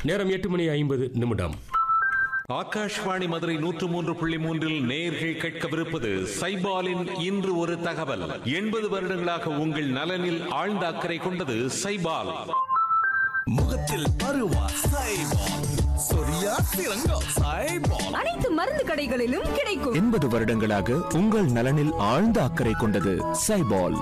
நேரம் எட்டு மணி ஐம்பது நிமிடம் ஆகாஷ்வாணி மதுரை நூற்று மூன்று புள்ளி மூன்றில் நேர்கள் கேட்கவிருப்பது சைபாலின் இன்று ஒரு தகவல் எண்பது வருடங்களாக உங்கள் நலனில் ஆழ்ந்த அக்கறை கொண்டது சைபால் முகத்தில் பருவா சைபால் சொரியா சிறங்கோ சைபால் அனைத்து மருந்து கடைகளிலும் கிடைக்கும் எண்பது வருடங்களாக உங்கள் நலனில் ஆழ்ந்த அக்கறை கொண்டது சைபால்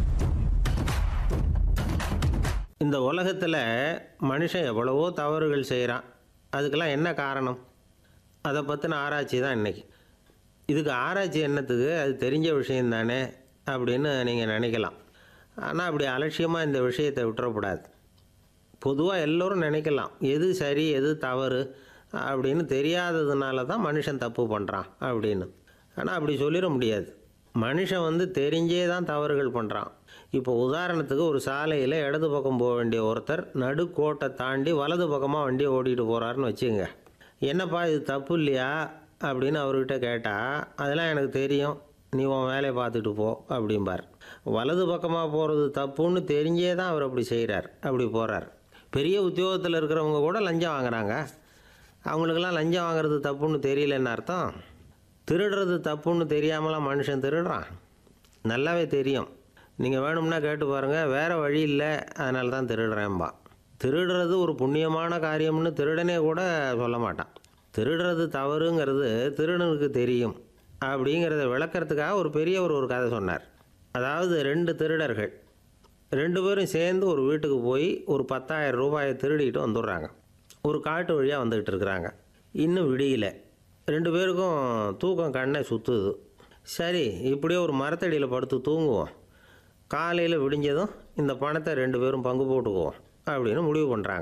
இந்த உலகத்தில் மனுஷன் எவ்வளவோ தவறுகள் செய்கிறான் அதுக்கெல்லாம் என்ன காரணம் அதை பற்றின ஆராய்ச்சி தான் இன்றைக்கி இதுக்கு ஆராய்ச்சி என்னத்துக்கு அது தெரிஞ்ச விஷயம் தானே அப்படின்னு நீங்கள் நினைக்கலாம் ஆனால் அப்படி அலட்சியமாக இந்த விஷயத்தை விட்டுறக்கூடாது பொதுவாக எல்லோரும் நினைக்கலாம் எது சரி எது தவறு அப்படின்னு தெரியாததுனால தான் மனுஷன் தப்பு பண்ணுறான் அப்படின்னு ஆனால் அப்படி சொல்லிட முடியாது மனுஷன் வந்து தெரிஞ்சே தான் தவறுகள் பண்ணுறான் இப்போ உதாரணத்துக்கு ஒரு சாலையில் இடது பக்கம் போக வேண்டிய ஒருத்தர் நடுக்கோட்டை தாண்டி வலது பக்கமாக வண்டியை ஓட்டிகிட்டு போகிறாருன்னு வச்சுங்க என்னப்பா இது தப்பு இல்லையா அப்படின்னு அவர்கிட்ட கேட்டால் அதெல்லாம் எனக்கு தெரியும் நீ உன் வேலையை பார்த்துட்டு போ அப்படிம்பார் வலது பக்கமாக போகிறது தப்புன்னு தெரிஞ்சே தான் அவர் அப்படி செய்கிறார் அப்படி போகிறார் பெரிய உத்தியோகத்தில் இருக்கிறவங்க கூட லஞ்சம் வாங்குறாங்க அவங்களுக்கெல்லாம் லஞ்சம் வாங்குறது தப்புன்னு தெரியலன்னு அர்த்தம் திருடுறது தப்புன்னு தெரியாமலாம் மனுஷன் திருடுறான் நல்லாவே தெரியும் நீங்கள் வேணும்னா கேட்டு பாருங்கள் வேறு வழி இல்லை அதனால தான் திருடுறேன்பா திருடுறது ஒரு புண்ணியமான காரியம்னு திருடனே கூட சொல்ல மாட்டான் திருடுறது தவறுங்கிறது திருடனுக்கு தெரியும் அப்படிங்கிறத விளக்கறதுக்காக ஒரு பெரியவர் ஒரு கதை சொன்னார் அதாவது ரெண்டு திருடர்கள் ரெண்டு பேரும் சேர்ந்து ஒரு வீட்டுக்கு போய் ஒரு பத்தாயிரம் ரூபாயை திருடிட்டு வந்துடுறாங்க ஒரு காட்டு வழியாக வந்துக்கிட்டு இருக்கிறாங்க இன்னும் விடியல ரெண்டு பேருக்கும் தூக்கம் கண்ணை சுற்றுது சரி இப்படியே ஒரு மரத்தடியில் படுத்து தூங்குவோம் காலையில் விடிஞ்சதும் இந்த பணத்தை ரெண்டு பேரும் பங்கு போட்டுக்குவோம் அப்படின்னு முடிவு பண்ணுறாங்க